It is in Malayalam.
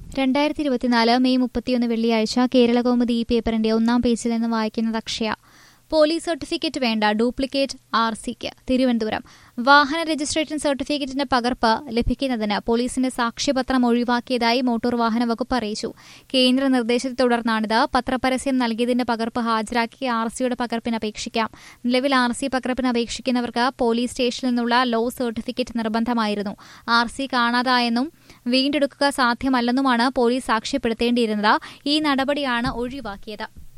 രണ്ടായിരത്തി ഇരുപത്തിനാല് മെയ് മുപ്പത്തിയൊന്ന് വെള്ളിയാഴ്ച കേരളകൗമുദി ഈ പേപ്പറിന്റെ ഒന്നാം പേജിൽ നിന്ന് വായിക്കുന്നത് അക്ഷയ പോലീസ് സർട്ടിഫിക്കറ്റ് വേണ്ട ഡ്യൂപ്ലിക്കേറ്റ് ആർ സിക്ക് തിരുവനന്തപുരം വാഹന രജിസ്ട്രേഷൻ സർട്ടിഫിക്കറ്റിന്റെ പകർപ്പ് ലഭിക്കുന്നതിന് പോലീസിന്റെ സാക്ഷ്യപത്രം ഒഴിവാക്കിയതായി മോട്ടോർ വാഹന വകുപ്പ് അറിയിച്ചു കേന്ദ്ര നിർദ്ദേശത്തെ തുടർന്നാണിത് പത്രപരസ്യം നൽകിയതിന്റെ പകർപ്പ് ഹാജരാക്കി ആർ സിയുടെ പകർപ്പിന് അപേക്ഷിക്കാം നിലവിൽ ആർ സി പകർപ്പിന് അപേക്ഷിക്കുന്നവർക്ക് പോലീസ് സ്റ്റേഷനിൽ നിന്നുള്ള ലോ സർട്ടിഫിക്കറ്റ് നിർബന്ധമായിരുന്നു ആർ സി കാണാതായെന്നും വീണ്ടെടുക്കുക സാധ്യമല്ലെന്നുമാണ് പോലീസ് സാക്ഷ്യപ്പെടുത്തേണ്ടിയിരുന്നത് ഈ നടപടിയാണ് ഒഴിവാക്കിയത്